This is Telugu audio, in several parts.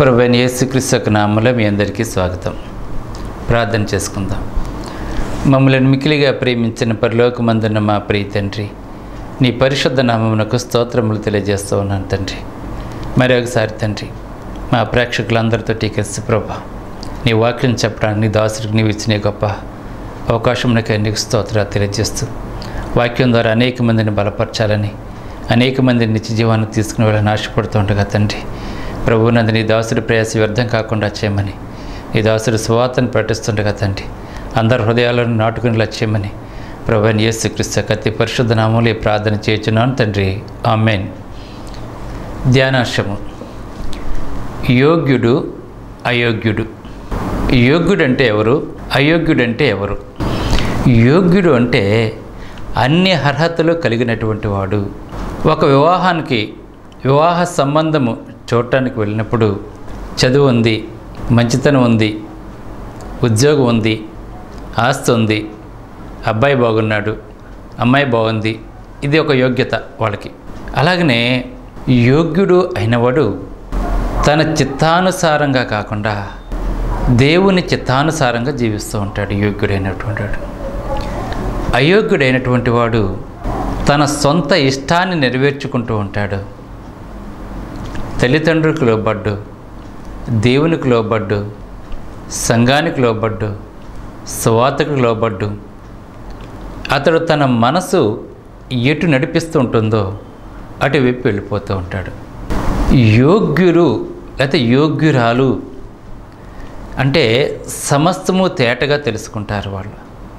ప్రభువైన యేసుక్రీస్తు నామలో మీ అందరికీ స్వాగతం ప్రార్థన చేసుకుందాం మమ్మల్ని మికిలిగా ప్రేమించిన పరలోకమందున్న మా ప్రియ తండ్రి నీ పరిశుద్ధ నామమునకు స్తోత్రములు తెలియజేస్తూ ఉన్నాను తండ్రి మరి ఒకసారి తండ్రి మా ప్రేక్షకులందరితో టీకెస్ ప్రభా నీ వాక్యం చెప్పడానికి నీ దాసుడికి నీవు ఇచ్చిన ఈ గొప్ప అవకాశం నాకు నీకు స్తోత్రాలు తెలియజేస్తూ వాక్యం ద్వారా అనేక మందిని బలపరచాలని అనేక మందిని నిత్య జీవాన్ని తీసుకుని వెళ్ళని ఆశపడుతుండగా తండ్రి ప్రభు నందు నీ దాసుడి ప్రయాస వ్యర్థం కాకుండా చేయమని నీ దాసుడి సువార్తను ప్రకటిస్తుండగా తండ్రి అందరి హృదయాలను నాటుకునేలా చేయమని ప్రభు యేసుక్రీస్తు కత్తి పరిశుద్ధ నామంలో ఈ ప్రార్థన చేయుచున్నాను తండ్రి ఆమెన్ ధ్యానాశము యోగ్యుడు అయోగ్యుడు యోగ్యుడు అంటే ఎవరు అయోగ్యుడు అంటే ఎవరు యోగ్యుడు అంటే అన్ని అర్హతలు కలిగినటువంటి వాడు ఒక వివాహానికి వివాహ సంబంధము చూడటానికి వెళ్ళినప్పుడు చదువు ఉంది మంచితనం ఉంది ఉద్యోగం ఉంది ఆస్తి ఉంది అబ్బాయి బాగున్నాడు అమ్మాయి బాగుంది ఇది ఒక యోగ్యత వాళ్ళకి అలాగనే యోగ్యుడు అయినవాడు తన చిత్తానుసారంగా కాకుండా దేవుని చిత్తానుసారంగా జీవిస్తూ ఉంటాడు యోగ్యుడైనటువంటి వాడు అయోగ్యుడైనటువంటి వాడు తన సొంత ఇష్టాన్ని నెరవేర్చుకుంటూ ఉంటాడు తల్లిదండ్రులకు లోబడ్డు దేవునికి లోబడ్డు సంఘానికి లోబడ్డు స్వాతకు లోబడ్డు అతడు తన మనసు ఎటు నడిపిస్తూ ఉంటుందో అటువైపు వెళ్ళిపోతూ ఉంటాడు యోగ్యులు లేకపోతే యోగ్యురాలు అంటే సమస్తము తేటగా తెలుసుకుంటారు వాళ్ళు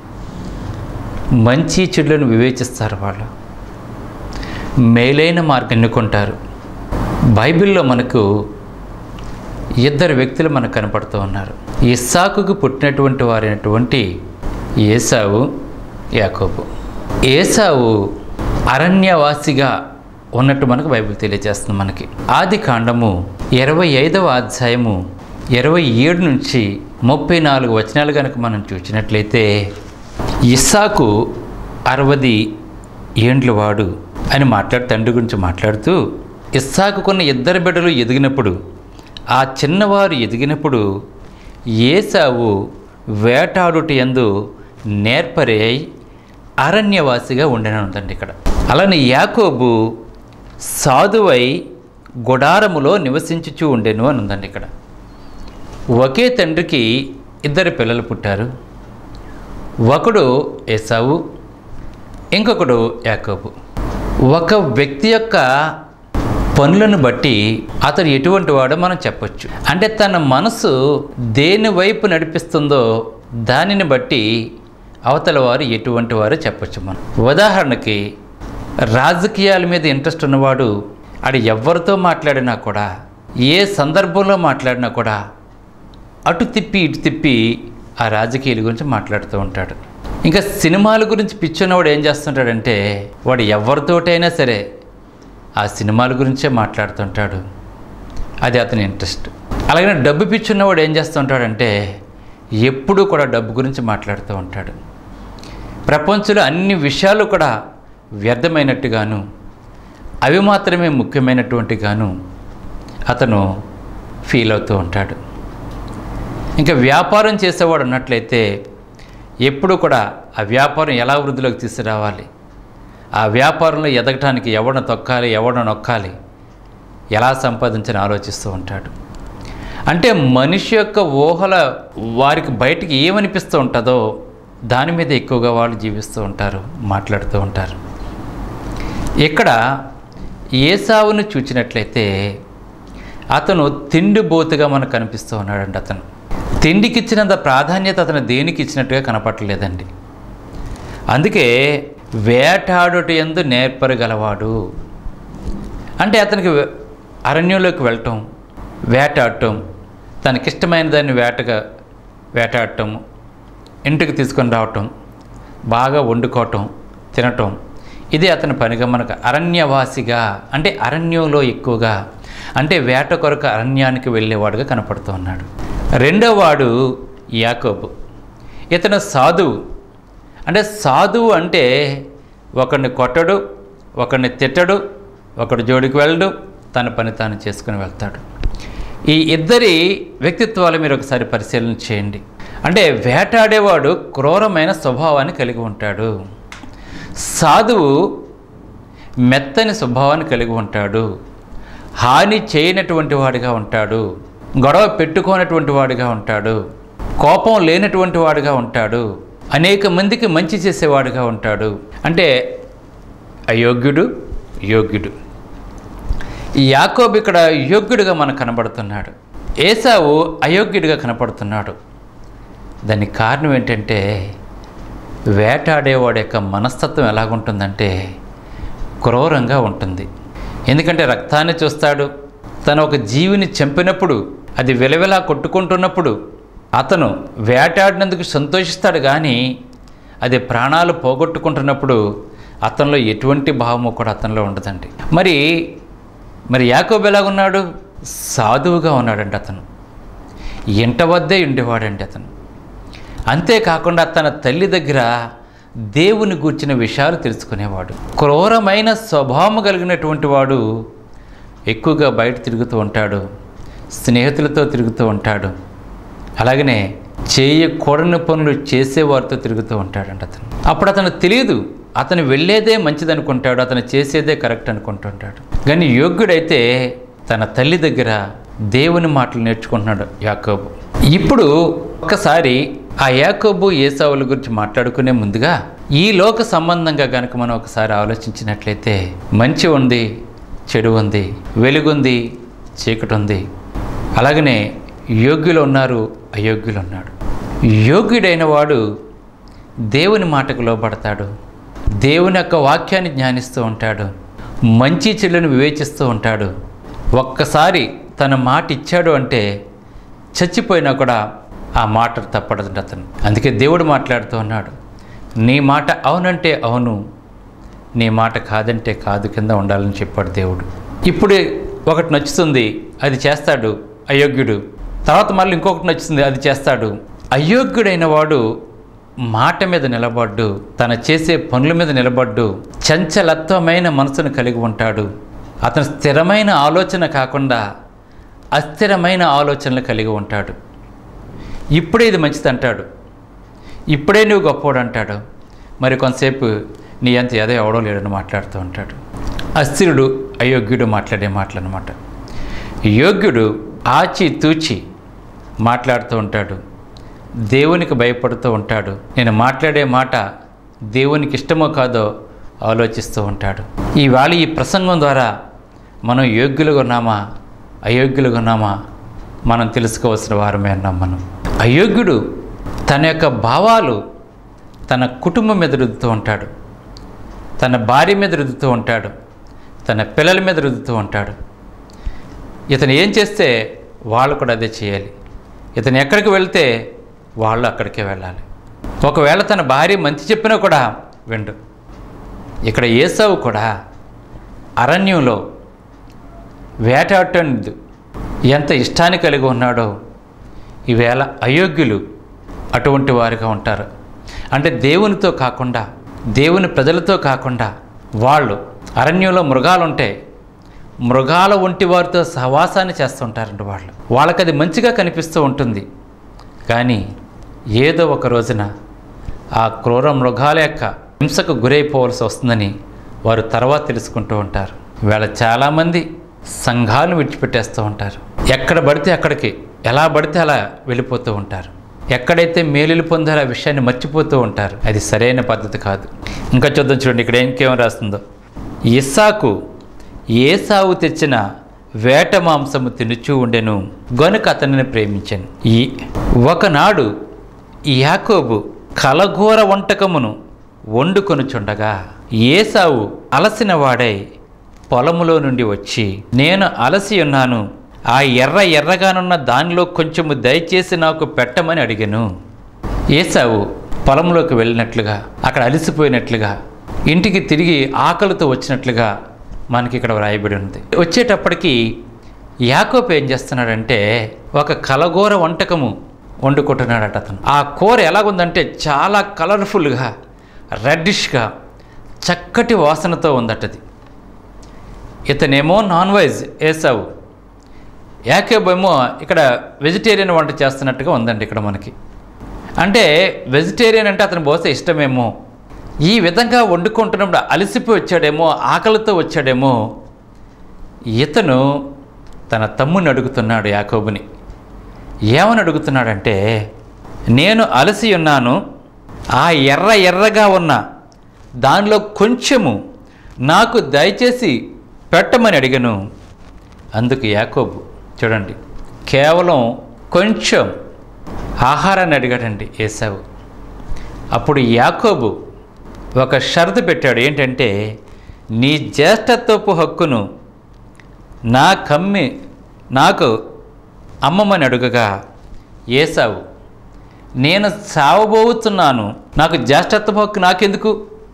మంచి చెడులను వివేచిస్తారు వాళ్ళు మేలైన మార్గం ఎన్నుకుంటారు బైబిల్లో మనకు ఇద్దరు వ్యక్తులు మనకు కనపడుతూ ఉన్నారు ఇస్సాకుకు పుట్టినటువంటి వారైనటువంటి ఏసావు యాకోబు ఏసావు అరణ్యవాసిగా ఉన్నట్టు మనకు బైబిల్ తెలియజేస్తుంది మనకి ఆది కాండము ఇరవై ఐదవ అధ్యాయము ఇరవై ఏడు నుంచి ముప్పై నాలుగు వచనాలు కనుక మనం చూసినట్లయితే ఇస్సాకు అరవది ఏండ్ల వాడు అని మాట్లాడు తండ్రి గురించి మాట్లాడుతూ ఇస్సాకు కొన్న ఇద్దరు బిడ్డలు ఎదిగినప్పుడు ఆ చిన్నవారు ఎదిగినప్పుడు ఏసావు వేటాడుట ఎందు నేర్పరి అయి అరణ్యవాసిగా ఉండనుందండి ఇక్కడ అలానే యాకోబు సాధువై గుడారములో నివసించుచూ ఉండెను అని ఉందండి ఇక్కడ ఒకే తండ్రికి ఇద్దరు పిల్లలు పుట్టారు ఒకడు ఏసావు ఇంకొకడు యాకోబు ఒక వ్యక్తి యొక్క పనులను బట్టి అతడు ఎటువంటి వాడో మనం చెప్పొచ్చు అంటే తన మనసు దేని వైపు నడిపిస్తుందో దానిని బట్టి అవతల వారు ఎటువంటి వారో చెప్పొచ్చు మనం ఉదాహరణకి రాజకీయాల మీద ఇంట్రెస్ట్ ఉన్నవాడు ఆడు ఎవరితో మాట్లాడినా కూడా ఏ సందర్భంలో మాట్లాడినా కూడా అటు తిప్పి ఇటు తిప్పి ఆ రాజకీయాల గురించి మాట్లాడుతూ ఉంటాడు ఇంకా సినిమాల గురించి పిచ్చున్నవాడు ఏం చేస్తుంటాడంటే వాడు ఎవరితోటైనా సరే ఆ సినిమాల గురించే మాట్లాడుతుంటాడు అది అతని ఇంట్రెస్ట్ అలాగే డబ్బు పిచ్చున్నవాడు ఏం చేస్తుంటాడంటే ఎప్పుడూ కూడా డబ్బు గురించి మాట్లాడుతూ ఉంటాడు ప్రపంచంలో అన్ని విషయాలు కూడా వ్యర్థమైనట్టుగాను అవి మాత్రమే ముఖ్యమైనటువంటి గాను అతను ఫీల్ అవుతూ ఉంటాడు ఇంకా వ్యాపారం చేసేవాడు అన్నట్లయితే ఎప్పుడు కూడా ఆ వ్యాపారం ఎలా వృద్ధిలోకి తీసుకురావాలి ఆ వ్యాపారంలో ఎదగటానికి ఎవరిని తొక్కాలి ఎవరిని నొక్కాలి ఎలా సంపాదించని ఆలోచిస్తూ ఉంటాడు అంటే మనిషి యొక్క ఊహల వారికి బయటికి ఏమనిపిస్తూ ఉంటుందో దాని మీద ఎక్కువగా వాళ్ళు జీవిస్తూ ఉంటారు మాట్లాడుతూ ఉంటారు ఇక్కడ ఏసావును చూచినట్లయితే అతను తిండిబోతుగా మనకు కనిపిస్తూ ఉన్నాడండి అతను తిండికి ఇచ్చినంత ప్రాధాన్యత అతను దేనికి ఇచ్చినట్టుగా కనపట్టలేదండి అందుకే వేటాడుట ఎందు నేర్పరగలవాడు అంటే అతనికి అరణ్యంలోకి వెళ్ళటం వేటాడటం తనకిష్టమైన దాన్ని వేటగా వేటాడటం ఇంటికి తీసుకొని రావటం బాగా వండుకోవటం తినటం ఇది అతని పనిగా మనకు అరణ్యవాసిగా అంటే అరణ్యంలో ఎక్కువగా అంటే వేట కొరకు అరణ్యానికి వెళ్ళేవాడుగా కనపడుతూ ఉన్నాడు రెండో వాడు యాకోబు ఇతను సాధువు అంటే సాధువు అంటే ఒకడిని కొట్టడు ఒకడిని తిట్టడు ఒకడు జోడికి వెళ్ళడు తన పని తాను చేసుకుని వెళ్తాడు ఈ ఇద్దరి వ్యక్తిత్వాలు మీరు ఒకసారి పరిశీలన చేయండి అంటే వేటాడేవాడు క్రూరమైన స్వభావాన్ని కలిగి ఉంటాడు సాధువు మెత్తని స్వభావాన్ని కలిగి ఉంటాడు హాని చేయనటువంటి వాడిగా ఉంటాడు గొడవ పెట్టుకోనటువంటి వాడిగా ఉంటాడు కోపం లేనటువంటి వాడిగా ఉంటాడు అనేక మందికి మంచి చేసేవాడిగా ఉంటాడు అంటే అయోగ్యుడు యోగ్యుడు ఈ యాకోబు ఇక్కడ యోగ్యుడిగా మనకు కనబడుతున్నాడు ఏసావు అయోగ్యుడిగా కనపడుతున్నాడు దానికి కారణం ఏంటంటే వేటాడేవాడి యొక్క మనస్తత్వం ఎలాగుంటుందంటే క్రూరంగా ఉంటుంది ఎందుకంటే రక్తాన్ని చూస్తాడు తను ఒక జీవిని చంపినప్పుడు అది విలవిలా కొట్టుకుంటున్నప్పుడు అతను వేటాడినందుకు సంతోషిస్తాడు కానీ అది ప్రాణాలు పోగొట్టుకుంటున్నప్పుడు అతనిలో ఎటువంటి భావము కూడా అతనిలో ఉండదండి మరి మరి యాకోబు ఎలాగున్నాడు సాధువుగా ఉన్నాడండి అతను ఇంట వద్దే ఉండేవాడండి అతను అంతేకాకుండా తన తల్లి దగ్గర దేవుని గూర్చిన విషయాలు తెలుసుకునేవాడు క్రూరమైన స్వభావం కలిగినటువంటి వాడు ఎక్కువగా బయట తిరుగుతూ ఉంటాడు స్నేహితులతో తిరుగుతూ ఉంటాడు అలాగనే చేయకూడని పనులు చేసేవారితో తిరుగుతూ ఉంటాడంట అతను అప్పుడు అతను తెలియదు అతను వెళ్ళేదే మంచిదనుకుంటాడు అతను చేసేదే కరెక్ట్ అనుకుంటుంటాడు కానీ యోగ్యుడైతే తన తల్లి దగ్గర దేవుని మాటలు నేర్చుకుంటున్నాడు యాకోబు ఇప్పుడు ఒక్కసారి ఆ యాకోబు ఏసావుల గురించి మాట్లాడుకునే ముందుగా ఈ లోక సంబంధంగా కనుక మనం ఒకసారి ఆలోచించినట్లయితే మంచి ఉంది చెడు ఉంది వెలుగుంది చీకటి ఉంది అలాగనే యోగ్యులు ఉన్నారు అయోగ్యులు ఉన్నాడు యోగ్యుడైన వాడు దేవుని మాటకు లోబడతాడు దేవుని యొక్క వాక్యాన్ని జ్ఞానిస్తూ ఉంటాడు మంచి చెడులను వివేచిస్తూ ఉంటాడు ఒక్కసారి తన మాట ఇచ్చాడు అంటే చచ్చిపోయినా కూడా ఆ మాట తప్పడదండి అతను అందుకే దేవుడు మాట్లాడుతూ ఉన్నాడు నీ మాట అవునంటే అవును నీ మాట కాదంటే కాదు కింద ఉండాలని చెప్పాడు దేవుడు ఇప్పుడు ఒకటి నచ్చుతుంది అది చేస్తాడు అయోగ్యుడు తర్వాత మళ్ళీ ఇంకొకటి నచ్చుతుంది అది చేస్తాడు అయోగ్యుడైన వాడు మాట మీద నిలబడ్డు తన చేసే పనుల మీద నిలబడ్డు చంచలత్వమైన మనసును కలిగి ఉంటాడు అతను స్థిరమైన ఆలోచన కాకుండా అస్థిరమైన ఆలోచనలు కలిగి ఉంటాడు ఇప్పుడే ఇది మంచిది అంటాడు ఇప్పుడే నువ్వు గొప్పోడు అంటాడు మరి కొంతసేపు నీ అంత ఏదో ఎవడో లేడని మాట్లాడుతూ ఉంటాడు అస్థిరుడు అయోగ్యుడు మాట్లాడే మాటలు అనమాట యోగ్యుడు ఆచి తూచి మాట్లాడుతూ ఉంటాడు దేవునికి భయపడుతూ ఉంటాడు నేను మాట్లాడే మాట దేవునికి ఇష్టమో కాదో ఆలోచిస్తూ ఉంటాడు ఈవేళ ఈ ప్రసంగం ద్వారా మనం యోగ్యులుగా ఉన్నామా అయోగ్యులుగా ఉన్నామా మనం తెలుసుకోవాల్సిన వారమే ఉన్నాం మనం అయోగ్యుడు తన యొక్క భావాలు తన కుటుంబం మీద రుద్దుతూ ఉంటాడు తన భార్య మీద రుద్దుతూ ఉంటాడు తన పిల్లల మీద రుద్దుతూ ఉంటాడు ఇతను ఏం చేస్తే వాళ్ళు కూడా అదే చేయాలి ఇతను ఎక్కడికి వెళ్తే వాళ్ళు అక్కడికే వెళ్ళాలి ఒకవేళ తన భార్య మంచి చెప్పినా కూడా విండు ఇక్కడ ఏసావు కూడా అరణ్యంలో వేటాడటం ఎంత ఇష్టాన్ని కలిగి ఉన్నాడో ఈవేళ అయోగ్యులు అటువంటి వారిగా ఉంటారు అంటే దేవునితో కాకుండా దేవుని ప్రజలతో కాకుండా వాళ్ళు అరణ్యంలో మృగాలు ఉంటాయి మృగాల వంటి వారితో సహవాసాన్ని చేస్తుంటారండి వాళ్ళు వాళ్ళకి అది మంచిగా కనిపిస్తూ ఉంటుంది కానీ ఏదో ఒక రోజున ఆ క్రూర మృగాల యొక్క హింసకు గురైపోవలసి వస్తుందని వారు తర్వాత తెలుసుకుంటూ ఉంటారు వీళ్ళ చాలామంది సంఘాలను విడిచిపెట్టేస్తూ ఉంటారు ఎక్కడ పడితే అక్కడికి ఎలా పడితే అలా వెళ్ళిపోతూ ఉంటారు ఎక్కడైతే మేలులు పొందారో ఆ విషయాన్ని మర్చిపోతూ ఉంటారు అది సరైన పద్ధతి కాదు ఇంకా చూద్దాం చూడండి ఇక్కడ ఇంకేం రాస్తుందో ఇస్సాకు ఏసావు తెచ్చిన వేట మాంసము తినుచూ ఉండెను గనుక అతనిని ప్రేమించాను ఈ ఒకనాడు యాకోబు కలఘోర వంటకమును వండుకొనుచుండగా ఏసావు అలసిన వాడై పొలములో నుండి వచ్చి నేను అలసి ఉన్నాను ఆ ఎర్ర ఎర్రగానున్న దానిలో కొంచెము దయచేసి నాకు పెట్టమని అడిగాను ఏసావు పొలంలోకి వెళ్ళినట్లుగా అక్కడ అలసిపోయినట్లుగా ఇంటికి తిరిగి ఆకలితో వచ్చినట్లుగా మనకి ఇక్కడ వ్రాయబడి ఉంది వచ్చేటప్పటికి యాకోబు ఏం చేస్తున్నాడంటే ఒక కలగూర వంటకము వండుకుంటున్నాడట అతను ఆ కూర ఎలాగుందంటే చాలా కలర్ఫుల్గా రెడ్డిష్గా చక్కటి వాసనతో ఉందటది ఇతనేమో నాన్ వెజ్ వేసావు యాకోబేమో ఇక్కడ వెజిటేరియన్ వంట చేస్తున్నట్టుగా ఉందండి ఇక్కడ మనకి అంటే వెజిటేరియన్ అంటే అతను బహుశా ఇష్టమేమో ఈ విధంగా వండుకుంటున్నప్పుడు అలసిపోయి వచ్చాడేమో ఆకలితో వచ్చాడేమో ఇతను తన తమ్ముని అడుగుతున్నాడు యాకోబుని ఏమని అడుగుతున్నాడంటే నేను అలసి ఉన్నాను ఆ ఎర్ర ఎర్రగా ఉన్న దానిలో కొంచెము నాకు దయచేసి పెట్టమని అడిగను అందుకు యాకోబు చూడండి కేవలం కొంచెం ఆహారాన్ని అడిగాడండి ఏసావు అప్పుడు యాకోబు ఒక షరతు పెట్టాడు ఏంటంటే నీ జ్యేష్ఠత్వపు హక్కును నా కమ్మి నాకు అమ్మమని అడుగగా ఏసావు నేను చావబోతున్నాను నాకు జ్యేష్ఠత్వ హక్కు నాకెందుకు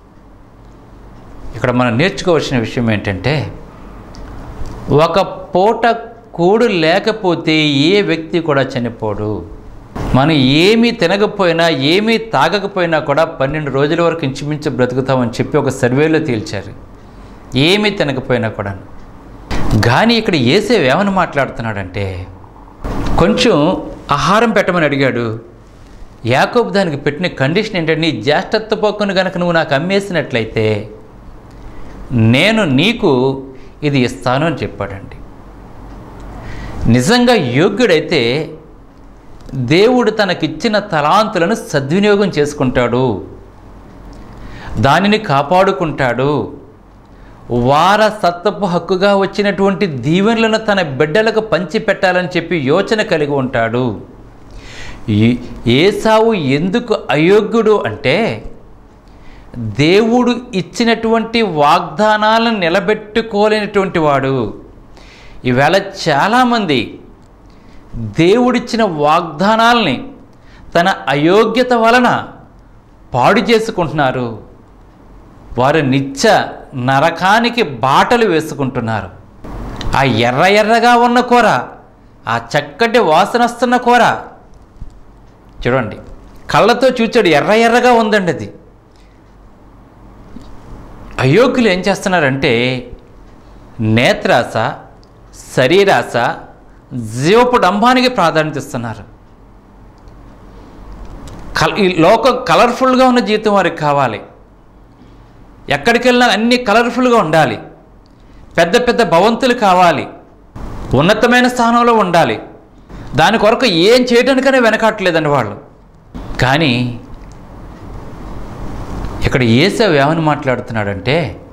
ఇక్కడ మనం నేర్చుకోవాల్సిన విషయం ఏంటంటే ఒక పూట కూడు లేకపోతే ఏ వ్యక్తి కూడా చనిపోడు మనం ఏమీ తినకపోయినా ఏమీ తాగకపోయినా కూడా పన్నెండు రోజుల వరకు ఇంచుమించు బ్రతుకుతామని చెప్పి ఒక సర్వేలో తేల్చారు ఏమీ తినకపోయినా కూడా కానీ ఇక్కడ ఏసేవ్ ఏమని మాట్లాడుతున్నాడంటే కొంచెం ఆహారం పెట్టమని అడిగాడు యాకోబు దానికి పెట్టిన కండిషన్ ఏంటంటే నీ జ్యేష్ఠత్వ పక్కును కనుక నువ్వు నాకు అమ్మేసినట్లయితే నేను నీకు ఇది ఇస్తాను అని చెప్పాడండి నిజంగా యోగ్యుడైతే దేవుడు తనకిచ్చిన తలాంతులను సద్వినియోగం చేసుకుంటాడు దానిని కాపాడుకుంటాడు వారసత్వపు హక్కుగా వచ్చినటువంటి దీవెనలను తన బిడ్డలకు పంచిపెట్టాలని చెప్పి యోచన కలిగి ఉంటాడు ఈ- ఏసావు ఎందుకు అయోగ్యుడు అంటే దేవుడు ఇచ్చినటువంటి వాగ్దానాలను నిలబెట్టుకోలేనటువంటి వాడు ఈవేళ చాలామంది దేవుడిచ్చిన వాగ్దానాల్ని తన అయోగ్యత వలన పాడు చేసుకుంటున్నారు వారు నిత్య నరకానికి బాటలు వేసుకుంటున్నారు ఆ ఎర్ర ఎర్రగా ఉన్న కూర ఆ చక్కటి వాసన వస్తున్న కూర చూడండి కళ్ళతో చూచాడు ఎర్ర ఎర్రగా ఉందండి అది అయోగ్యులు ఏం చేస్తున్నారంటే నేత్రాస శరీరాస జీవపు డంబానికి ప్రాధాన్యత ఇస్తున్నారు కల్ ఈ లోకం కలర్ఫుల్గా ఉన్న జీవితం వారికి కావాలి ఎక్కడికి వెళ్ళినా అన్ని కలర్ఫుల్గా ఉండాలి పెద్ద పెద్ద భవంతులు కావాలి ఉన్నతమైన స్థానంలో ఉండాలి దాని కొరకు ఏం చేయడానికనే వెనకాట్లేదండి వాళ్ళు కానీ ఇక్కడ ఏసావు ఏమని మాట్లాడుతున్నాడంటే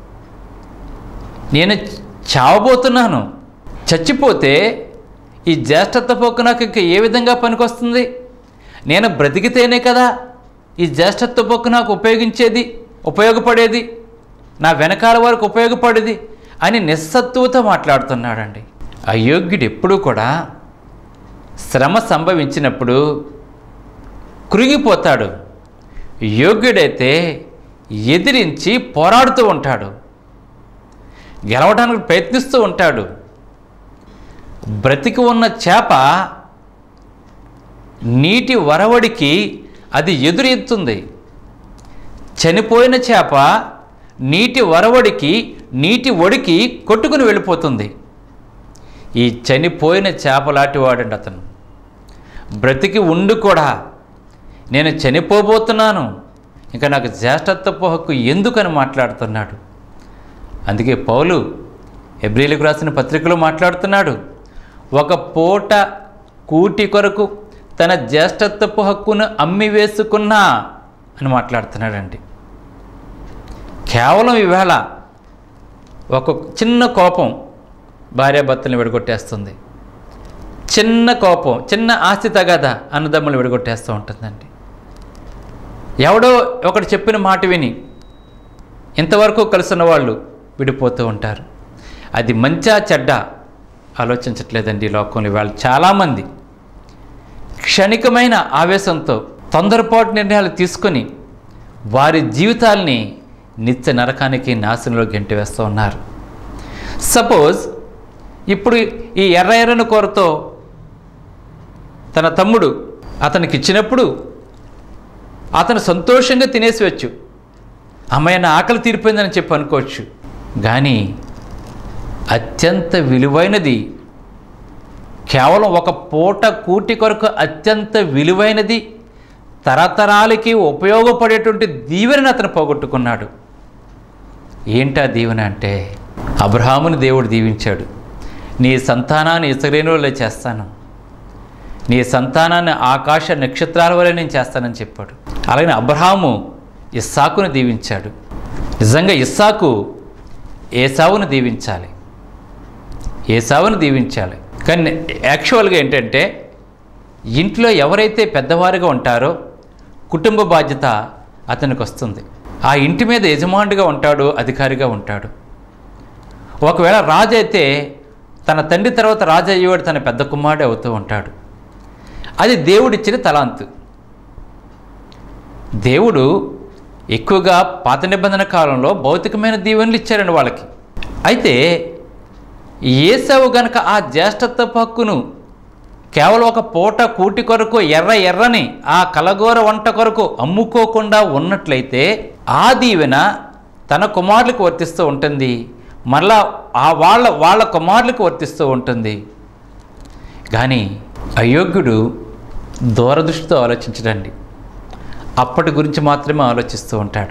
నేను చావబోతున్నాను చచ్చిపోతే ఈ జ్యేష్ఠత్వ పొక్కు నాకు ఇంక ఏ విధంగా పనికొస్తుంది నేను బ్రతికితేనే కదా ఈ జ్యేష్ఠత్వ పొక్కు నాకు ఉపయోగించేది ఉపయోగపడేది నా వెనకాల వరకు ఉపయోగపడేది అని నిస్సత్తువతో మాట్లాడుతున్నాడండి అయోగ్యుడు ఎప్పుడూ కూడా శ్రమ సంభవించినప్పుడు కృంగిపోతాడు యోగ్యుడైతే ఎదిరించి పోరాడుతూ ఉంటాడు గెలవడానికి ప్రయత్నిస్తూ ఉంటాడు బ్రతికి ఉన్న చేప నీటి వరవడికి అది ఎదురెత్తుంది చనిపోయిన చేప నీటి వరవడికి నీటి ఒడికి కొట్టుకుని వెళ్ళిపోతుంది ఈ చనిపోయిన చేపలాంటి వాడండి అతను బ్రతికి ఉండి కూడా నేను చనిపోబోతున్నాను ఇంకా నాకు జ్యేష్ఠత్వపు హక్కు ఎందుకని మాట్లాడుతున్నాడు అందుకే పౌలు ఎబ్రిలకు రాసిన పత్రికలో మాట్లాడుతున్నాడు ఒక పూట కూటి కొరకు తన జ్యేష్ఠత్వపు హక్కును అమ్మి వేసుకున్నా అని మాట్లాడుతున్నాడండి కేవలం ఈవేళ ఒక చిన్న కోపం భార్యాభర్తల్ని విడగొట్టేస్తుంది చిన్న కోపం చిన్న ఆస్తి తగాద అన్నదమ్ములు విడగొట్టేస్తూ ఉంటుందండి ఎవడో ఒకటి చెప్పిన మాట విని ఇంతవరకు కలిసిన వాళ్ళు విడిపోతూ ఉంటారు అది మంచా చెడ్డ ఆలోచించట్లేదండి ఈ లోకంలో వాళ్ళు చాలామంది క్షణికమైన ఆవేశంతో తొందరపాటు నిర్ణయాలు తీసుకొని వారి జీవితాల్ని నిత్య నరకానికి నాశనంలో గెంటి వేస్తూ ఉన్నారు సపోజ్ ఇప్పుడు ఈ ఎర్ర ఎర్రని కూరతో తన తమ్ముడు అతనికి ఇచ్చినప్పుడు అతను సంతోషంగా తినేసివచ్చు అమ్మాయి నా ఆకలి తీరిపోయిందని చెప్పి అనుకోవచ్చు కానీ అత్యంత విలువైనది కేవలం ఒక పూట కూటి కొరకు అత్యంత విలువైనది తరతరాలకి ఉపయోగపడేటువంటి దీవెనని అతను పోగొట్టుకున్నాడు ఏంటా దీవెన అంటే అబ్రహాముని దేవుడు దీవించాడు నీ సంతానాన్ని ఇసరేణులో చేస్తాను నీ సంతానాన్ని ఆకాశ నక్షత్రాల వల్ల నేను చేస్తానని చెప్పాడు అలాగే అబ్రహాము ఇస్సాకును దీవించాడు నిజంగా ఇస్సాకు ఏసావును దీవించాలి ఏసావును దీవించాలి కానీ యాక్చువల్గా ఏంటంటే ఇంట్లో ఎవరైతే పెద్దవారుగా ఉంటారో కుటుంబ బాధ్యత అతనికి వస్తుంది ఆ ఇంటి మీద యజమానుడిగా ఉంటాడు అధికారిగా ఉంటాడు ఒకవేళ రాజు అయితే తన తండ్రి తర్వాత రాజు అయ్యేవాడు తన పెద్ద కుమారుడు అవుతూ ఉంటాడు అది దేవుడిచ్చిన తలాంతు దేవుడు ఎక్కువగా పాత నిబంధన కాలంలో భౌతికమైన దీవెనలు ఇచ్చారండి వాళ్ళకి అయితే ఏసావు గనక ఆ జ్యేష్ఠత్వపు హక్కును కేవలం ఒక పూట కూటి కొరకు ఎర్ర ఎర్రని ఆ కలగూర వంట కొరకు అమ్ముకోకుండా ఉన్నట్లయితే ఆ దీవెన తన కుమారులకు వర్తిస్తూ ఉంటుంది మళ్ళా ఆ వాళ్ళ వాళ్ళ కుమారులకు వర్తిస్తూ ఉంటుంది కానీ అయోగ్యుడు దూరదృష్టితో ఆలోచించడండి అప్పటి గురించి మాత్రమే ఆలోచిస్తూ ఉంటాడు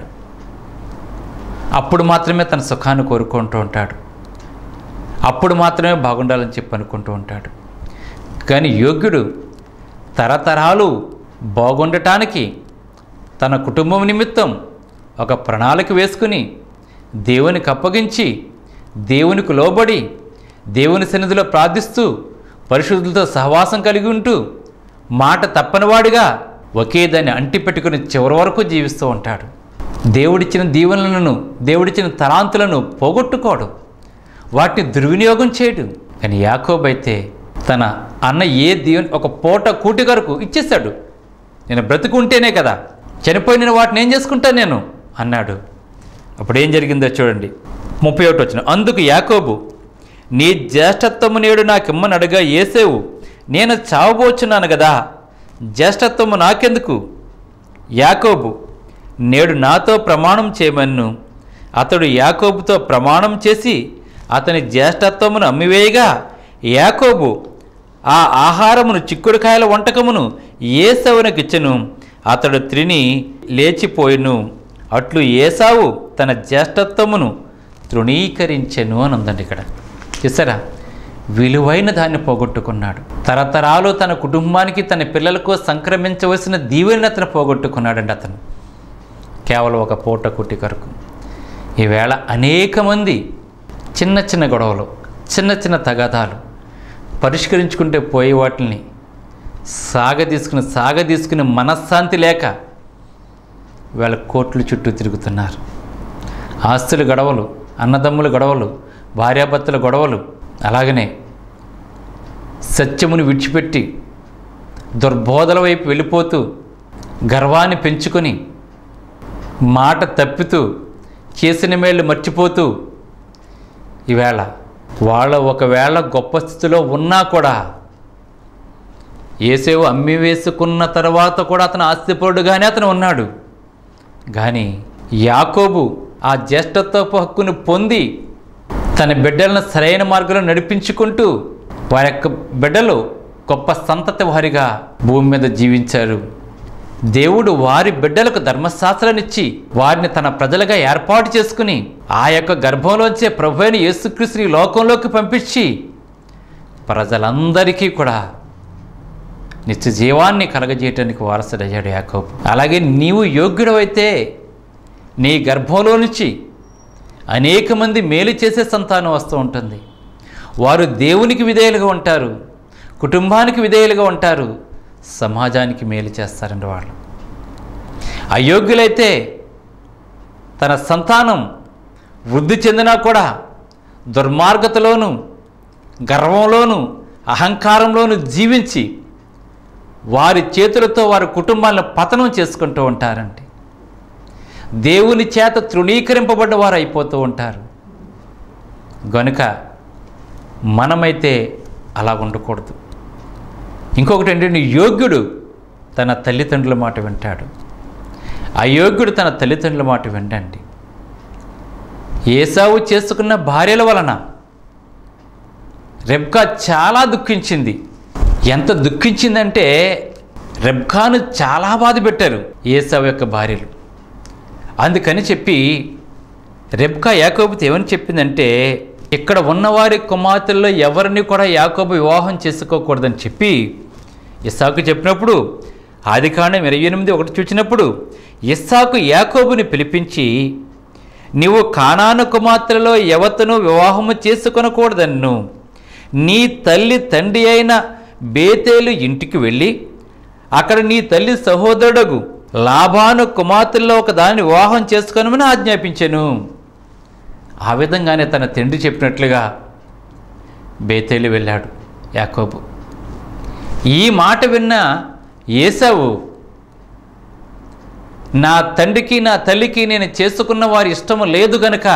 అప్పుడు మాత్రమే తన సుఖాన్ని కోరుకుంటూ ఉంటాడు అప్పుడు మాత్రమే బాగుండాలని చెప్పి అనుకుంటూ ఉంటాడు కానీ యోగ్యుడు తరతరాలు బాగుండటానికి తన కుటుంబం నిమిత్తం ఒక ప్రణాళిక వేసుకుని దేవునికి అప్పగించి దేవునికి లోబడి దేవుని సన్నిధిలో ప్రార్థిస్తూ పరిశుద్ధులతో సహవాసం కలిగి ఉంటూ మాట తప్పనివాడిగా ఒకే దాన్ని అంటి పెట్టుకుని చివరి వరకు జీవిస్తూ ఉంటాడు దేవుడిచ్చిన దీవెనలను దేవుడిచ్చిన తలాంతులను పోగొట్టుకోడు వాటిని దుర్వినియోగం చేయడు కానీ యాకోబ్ అయితే తన అన్న ఏ దీవెన ఒక పూట కూటి కొరకు ఇచ్చేస్తాడు నేను బ్రతుకుంటేనే కదా చనిపోయిన వాటిని ఏం చేసుకుంటాను నేను అన్నాడు అప్పుడు ఏం జరిగిందో చూడండి ముప్పై ఒకటి వచ్చిన అందుకు యాకోబు నీ జ్యేష్ఠత్వము నేడు నాకిమ్మని అడగా ఏసేవు నేను చావబోచున్నాను కదా జ్యేష్ఠత్వము నాకెందుకు యాకోబు నేడు నాతో ప్రమాణం చేయమన్ను అతడు యాకోబుతో ప్రమాణం చేసి అతని జ్యేష్ఠత్వమును అమ్మివేయగా యాకోబు ఆ ఆహారమును చిక్కుడుకాయల వంటకమును ఏసవునకిచ్చెను అతడు త్రిని లేచిపోయిను అట్లు ఏసావు తన జ్యేష్ఠత్వమును తృణీకరించెను అని ఉందండి ఇక్కడ చూసారా విలువైన దాన్ని పోగొట్టుకున్నాడు తరతరాలు తన కుటుంబానికి తన పిల్లలకు సంక్రమించవలసిన దీవెని అతను పోగొట్టుకున్నాడండి అతను కేవలం ఒక పూట కుట్టి కొరకు ఈవేళ అనేక మంది చిన్న చిన్న గొడవలు చిన్న చిన్న తగాదాలు పరిష్కరించుకుంటే పోయే వాటిని సాగదీసుకుని సాగదీసుకుని మనశ్శాంతి లేక వీళ్ళ కోట్లు చుట్టూ తిరుగుతున్నారు ఆస్తుల గొడవలు అన్నదమ్ముల గొడవలు భార్యాభర్తల గొడవలు అలాగనే సత్యమును విడిచిపెట్టి దుర్బోధల వైపు వెళ్ళిపోతూ గర్వాన్ని పెంచుకొని మాట తప్పుతూ చేసిన మేళ్ళు మర్చిపోతూ ఈవేళ వాళ్ళ ఒకవేళ గొప్ప స్థితిలో ఉన్నా కూడా ఏసేవు అమ్మి వేసుకున్న తర్వాత కూడా అతను ఆస్తిపరుడుగానే అతను ఉన్నాడు కానీ యాకోబు ఆ జ్యేష్ఠత్వపు హక్కును పొంది తన బిడ్డలను సరైన మార్గంలో నడిపించుకుంటూ వారి యొక్క బిడ్డలు గొప్ప సంతతి వారిగా భూమి మీద జీవించారు దేవుడు వారి బిడ్డలకు ధర్మశాస్త్రాన్నిచ్చి వారిని తన ప్రజలుగా ఏర్పాటు చేసుకుని ఆ యొక్క గర్భంలోంచే ప్రభు అయిన యేసుక్రీస్తుని ఈ లోకంలోకి పంపించి ప్రజలందరికీ కూడా నిత్య జీవాన్ని కలగజేయటానికి వారసుడయ్యాడు యాకోబు అలాగే నీవు యోగ్యుడవైతే నీ గర్భంలో నుంచి అనేక మంది మేలు చేసే సంతానం వస్తూ ఉంటుంది వారు దేవునికి విధేయులుగా ఉంటారు కుటుంబానికి విధేయులుగా ఉంటారు సమాజానికి మేలు చేస్తారండి వాళ్ళు అయోగ్యులైతే తన సంతానం వృద్ధి చెందినా కూడా దుర్మార్గతలోను గర్వంలోను అహంకారంలోను జీవించి వారి చేతులతో వారి కుటుంబాలను పతనం చేసుకుంటూ ఉంటారండి దేవుని చేత తృణీకరింపబడ్డ వారు అయిపోతూ ఉంటారు గనుక మనమైతే అలా ఉండకూడదు ఇంకొకటి ఏంటంటే యోగ్యుడు తన తల్లిదండ్రుల మాట వింటాడు అయోగ్యుడు తన తల్లిదండ్రుల మాట విండండి ఏసావు చేసుకున్న భార్యల వలన రెబ్కా చాలా దుఃఖించింది ఎంత దుఃఖించిందంటే రెబ్కాను చాలా బాధ పెట్టారు ఏసావు యొక్క భార్యలు అందుకని చెప్పి రెబ్కా యాకోబుతో ఏమని చెప్పిందంటే ఇక్కడ ఉన్నవారి కుమార్తెల్లో ఎవరిని కూడా యాకోబు వివాహం చేసుకోకూడదని చెప్పి ఇస్సాకు చెప్పినప్పుడు ఆదికాండం ఇరవై ఎనిమిది ఒకటి చూచినప్పుడు ఇస్సాకు యాకోబుని పిలిపించి నీవు కానాను కుమార్తెలలో ఎవతను వివాహము చేసుకొనకూడదన్ను నీ తల్లి తండ్రి అయిన బేతేలు ఇంటికి వెళ్ళి అక్కడ నీ తల్లి సహోదరుడగు లాభాను కుమార్తెల్లో ఒక దాన్ని వివాహం చేసుకొనమని ఆజ్ఞాపించాను ఆ విధంగానే తన తండ్రి చెప్పినట్లుగా బేతేలు వెళ్ళాడు యాకోబు ఈ మాట విన్న ఏసావు నా తండ్రికి నా తల్లికి నేను చేసుకున్న వారి ఇష్టము లేదు గనుక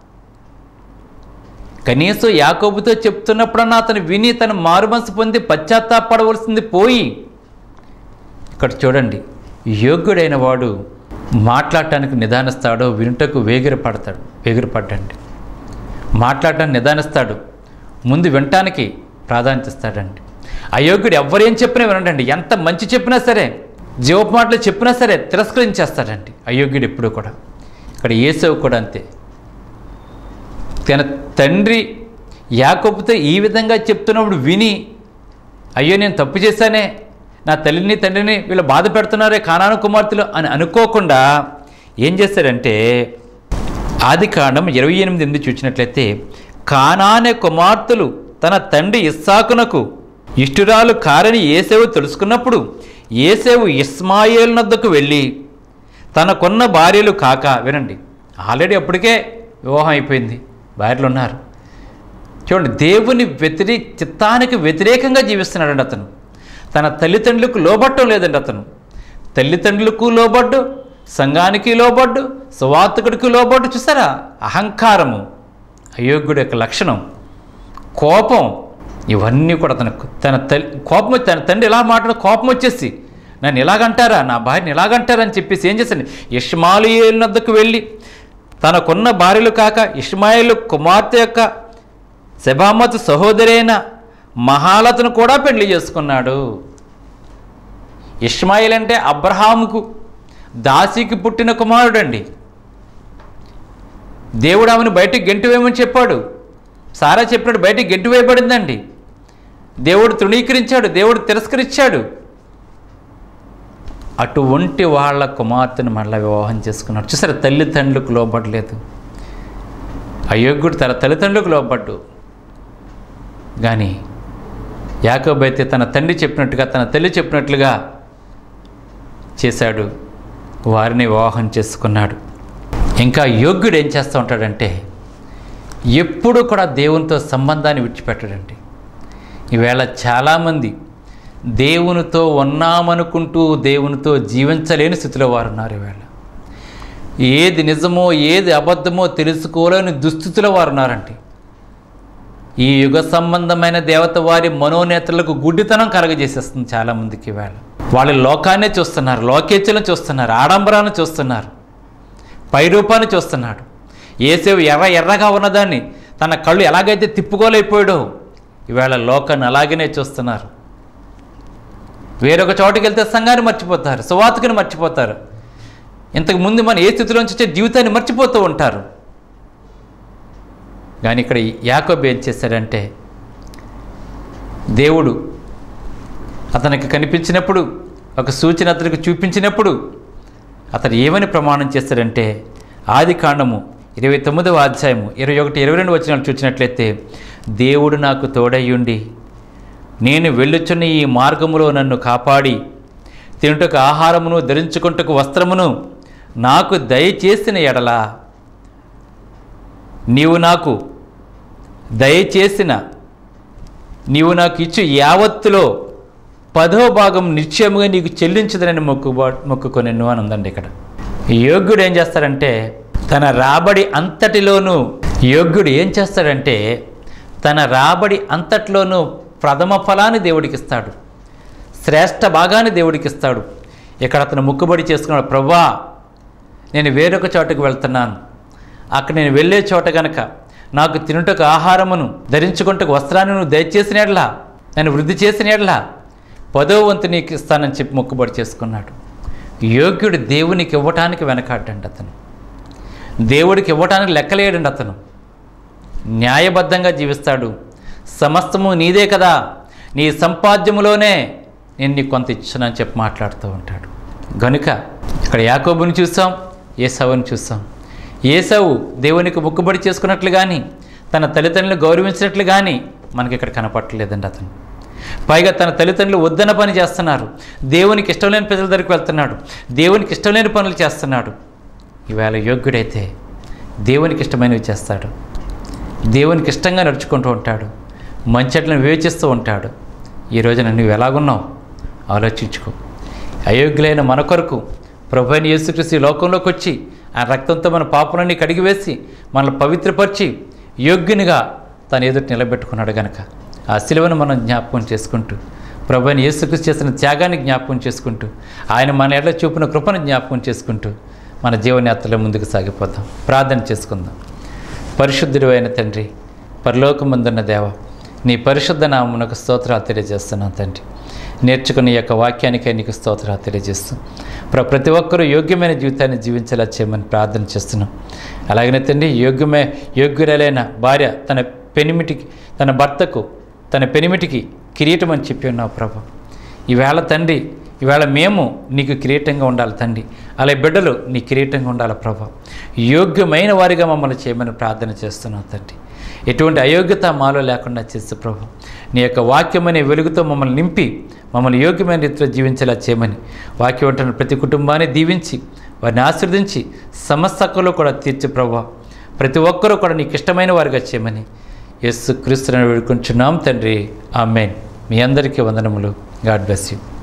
కనీసం యాకోబుతో చెప్తున్నప్పుడన్నా అతను విని తను మారుమనసు పొంది పశ్చాత్తాపడవలసింది పోయి ఇక్కడ చూడండి యోగ్యుడైన వాడు మాట్లాడటానికి నిదానిస్తాడో వినుటకు వేగిరపడతాడు వేగిరపడ్డండి మాట్లాడటానికి నిదానిస్తాడు ముందు వినటానికి ప్రాధాన్యత ఇస్తాడండి అయోగ్యుడు ఎవరేం చెప్పినా వినండి ఎంత మంచి చెప్పినా సరే జీవపు మాటలు చెప్పినా సరే తిరస్కరించేస్తాడండి అయోగ్యుడు ఎప్పుడూ కూడా ఇక్కడ ఏసవు కూడా అంతే తన తండ్రి యాకోబుతో ఈ విధంగా చెప్తున్నప్పుడు విని అయ్యో నేను తప్పు చేశానే నా తల్లిని తండ్రిని వీళ్ళు బాధ పెడుతున్నారే కానాను కుమార్తెలు అని అనుకోకుండా ఏం చేశాడంటే ఆది కాండం ఇరవై ఎనిమిది ఎనిమిది చూసినట్లయితే కానానే కుమార్తెలు తన తండ్రి ఇస్సాకునకు ఇష్టురాలు కారని ఏసేవు తెలుసుకున్నప్పుడు ఏసేవు ఇస్మాయేల్ నద్దకు వెళ్ళి తనకున్న భార్యలు కాక వినండి ఆల్రెడీ అప్పటికే వివాహం అయిపోయింది భార్యలు ఉన్నారు చూడండి దేవుని వ్యతిరే చిత్తానికి వ్యతిరేకంగా జీవిస్తున్నాడండి అతను తన తల్లిదండ్రులకు లోబట్టం లేదండి అతను తల్లిదండ్రులకు లోబడ్డు సంఘానికి లోబడ్డు సువార్తకుడికి లోబడ్డు చూసారా అహంకారము అయోగ్యుడి యొక్క లక్షణం కోపం ఇవన్నీ కూడా తనకు తన తల్లి కోపం వచ్చి- తన తండ్రి ఎలా మాట్లాడు కోపం వచ్చేసి నన్ను ఇలాగంటారా నా భార్యని ఇలాగంటారా అని చెప్పేసి ఏం చేశాను ఇష్మాయిల్ నద్దకు వెళ్ళి తనకున్న భార్యలు కాక ఇష్మాయిల్ కుమార్తె యొక్క శబామతు సహోదరైన మహాలతను కూడా పెళ్లి చేసుకున్నాడు ఇష్మాయిల్ అంటే అబ్రహాముకు దాసికి పుట్టిన కుమారుడండి దేవుడు ఆమెను బయటికి గెంటు వేయమని చెప్పాడు సారా చెప్పినట్టు బయటికి గెంటు వేయబడిందండి దేవుడు తృణీకరించాడు దేవుడు తిరస్కరించాడు అటువంటి వాళ్ళ కుమార్తెను మళ్ళీ వివాహం చేసుకున్నాడు చూసారా తల్లిదండ్రులకు లోబడలేదు అయోగ్యుడు తన తల్లిదండ్రులకు లోబడ్డు కానీ యాకోబు అయితే తన తండ్రి చెప్పినట్టుగా తన తల్లి చెప్పినట్లుగా చేశాడు వారిని వివాహం చేసుకున్నాడు ఇంకా యోగ్యుడు ఏం చేస్తూ ఉంటాడంటే ఎప్పుడు కూడా దేవునితో సంబంధాన్ని విడిచిపెట్టడండి ఈవేళ చాలామంది దేవునితో ఉన్నామనుకుంటూ దేవునితో జీవించలేని స్థితిలో వారు ఉన్నారు ఈవేళ ఏది నిజమో ఏది అబద్ధమో తెలుసుకోలేని దుస్థితిలో వారు ఉన్నారండి ఈ యుగ సంబంధమైన దేవత వారి మనోనేతలకు గుడ్డితనం కలగజేసేస్తుంది చాలామందికి వేళ వాళ్ళు లోకాన్నే చూస్తున్నారు లోకేచ్ఛలను చూస్తున్నారు ఆడంబరాన్ని చూస్తున్నారు పై రూపాన్ని చూస్తున్నాడు ఏసేవు ఎర్ర ఎర్రగా ఉన్నదాన్ని తన కళ్ళు ఎలాగైతే తిప్పుకోలేకపోయాడో ఈవేళ లోకాన్ని అలాగనే చూస్తున్నారు వేరొక చోటుకి వెళ్తే సంఘాన్ని మర్చిపోతారు సువార్తకుని మర్చిపోతారు ఇంతకు ముందు మనం ఏ స్థితిలోంచి వచ్చే జీవితాన్ని మర్చిపోతూ ఉంటారు కానీ ఇక్కడ యాకోబు ఏం చేశాడంటే దేవుడు అతనికి కనిపించినప్పుడు ఒక సూచన అతనికి చూపించినప్పుడు అతను ఏమని ప్రమాణం చేస్తాడంటే ఆది కాండము ఇరవై తొమ్మిదవ అధ్యాయము ఇరవై ఒకటి ఇరవై రెండు వచ్చినాలు చూసినట్లయితే దేవుడు నాకు తోడయ్యుండి నేను వెళ్ళుచున్న ఈ మార్గములో నన్ను కాపాడి తినుటకు ఆహారమును ధరించుకుంటకు వస్త్రమును నాకు దయచేసిన ఎడల నీవు నాకు దయచేసిన నీవు నాకు ఇచ్చు యావత్తులో పదో భాగం నిశ్చయముగా నీకు చెల్లించదనని మొక్కుబా మొక్కుకొనెను అని ఉందండి ఇక్కడ యోగ్యుడు ఏం చేస్తాడంటే తన రాబడి అంతటిలోనూ యోగ్యుడు ఏం చేస్తాడంటే తన రాబడి అంతటిలోనూ ప్రథమ ఫలాన్ని దేవుడికి ఇస్తాడు శ్రేష్ఠ భాగాన్ని దేవుడికి ఇస్తాడు ఇక్కడ అతను ముక్కుబడి చేసుకున్నాడు ప్రభా నేను వేరొక చోటకు వెళ్తున్నాను అక్కడ నేను వెళ్ళే చోట గనక నాకు తినుటకు ఆహారమును ధరించుకుంటకు వస్త్రాన్ని నువ్వు దయచేసినట్లా నన్ను వృద్ధి చేసినట్లా పదో వంతు నీకు ఇస్తానని చెప్పి మొక్కుబడి చేసుకున్నాడు యోగ్యుడు దేవునికి ఇవ్వటానికి వెనకాడండి అతను దేవుడికి ఇవ్వటానికి లెక్కలేడండి అతను న్యాయబద్ధంగా జీవిస్తాడు సమస్తము నీదే కదా నీ సంపాద్యములోనే నేను నీకు కొంత ఇచ్చానని చెప్పి మాట్లాడుతూ ఉంటాడు గనుక ఇక్కడ యాకోబుని చూసాం ఏసవుని చూసాం ఏసవు దేవునికి మొక్కుబడి చేసుకున్నట్లు కానీ తన తల్లిదండ్రులను గౌరవించినట్లు కానీ మనకి ఇక్కడ కనపట్టలేదండి అతను పైగా తన తల్లిదండ్రులు వద్దన పని చేస్తున్నారు దేవునికి ఇష్టం లేని ప్రజల దగ్గరికి వెళ్తున్నాడు దేవునికి ఇష్టం లేని పనులు చేస్తున్నాడు ఈవేళ యోగ్యుడైతే దేవునికి ఇష్టమైనవి చేస్తాడు దేవునికి ఇష్టంగా నడుచుకుంటూ ఉంటాడు మంచట్లను వివేచిస్తూ ఉంటాడు ఈ రోజున నువ్వు ఎలాగున్నావు ఆలోచించుకో అయోగ్యులైన మన కొరకు ప్రభు అయిన యేసుక్రీస్తు ఈ లోకంలోకి వచ్చి ఆ రక్తంతో మన పాపలన్నీ కడిగివేసి మనల్ని పవిత్రపరిచి యోగ్యునిగా తన ఎదుటి నిలబెట్టుకున్నాడు గనక ఆ శిలువను మనం జ్ఞాపకం చేసుకుంటూ ప్రభు అయిన యేసుక్రీస్తు చేసిన త్యాగాన్ని జ్ఞాపకం చేసుకుంటూ ఆయన మన ఎడల చూపిన కృపను జ్ఞాపకం చేసుకుంటూ మన జీవనయాత్రలో ముందుకు సాగిపోతాం ప్రార్థన చేసుకుందాం పరిశుద్ధుడు అయిన తండ్రి పరలోకమందున్న దేవ నీ పరిశుద్ధ నామమునకు స్తోత్రాలు తెలియజేస్తున్నాను తండ్రి నేర్చుకున్న ఈ యొక్క వాక్యానికై నీకు స్తోత్రాలు తెలియజేస్తూ ప్ర ప్రతి ఒక్కరూ యోగ్యమైన జీవితాన్ని జీవించేలా చేయమని ప్రార్థన చేస్తున్నాం అలాగనే తండ్రి యోగ్యమే యోగ్యురాలైన భార్య తన పెనిమిటికి తన భర్తకు తన పెనిమిటికి కిరీటం అని చెప్పి ఉన్నావు ప్రభు ఈవేళ తండ్రి ఈవేళ మేము నీకు కిరీటంగా ఉండాలి తండ్రి అలా బిడ్డలు నీ కిరీటంగా ఉండాలి ప్రభా యోగ్యమైన వారిగా మమ్మల్ని చేయమని ప్రార్థన చేస్తున్నాం తండ్రి ఎటువంటి అయోగ్యత మాలో లేకుండా చేస్తూ ప్రభు నీ యొక్క వాక్యం అనే వెలుగుతో మమ్మల్ని నింపి మమ్మల్ని యోగ్యమైన రీతిలో జీవించేలా చేయమని వాక్యం ఉంటున్న ప్రతి కుటుంబాన్ని దీవించి వారిని ఆశీర్వదించి సమస్తకులు కూడా తీర్చి ప్రభా ప్రతి ఒక్కరూ కూడా నీకు ఇష్టమైన వారిగా చేయమని యేసు క్రీస్తుని వేడుకుంటున్నాం తండ్రి ఆమెన్ మీ అందరికీ వందనములు గాడ్ బ్లెస్ యూ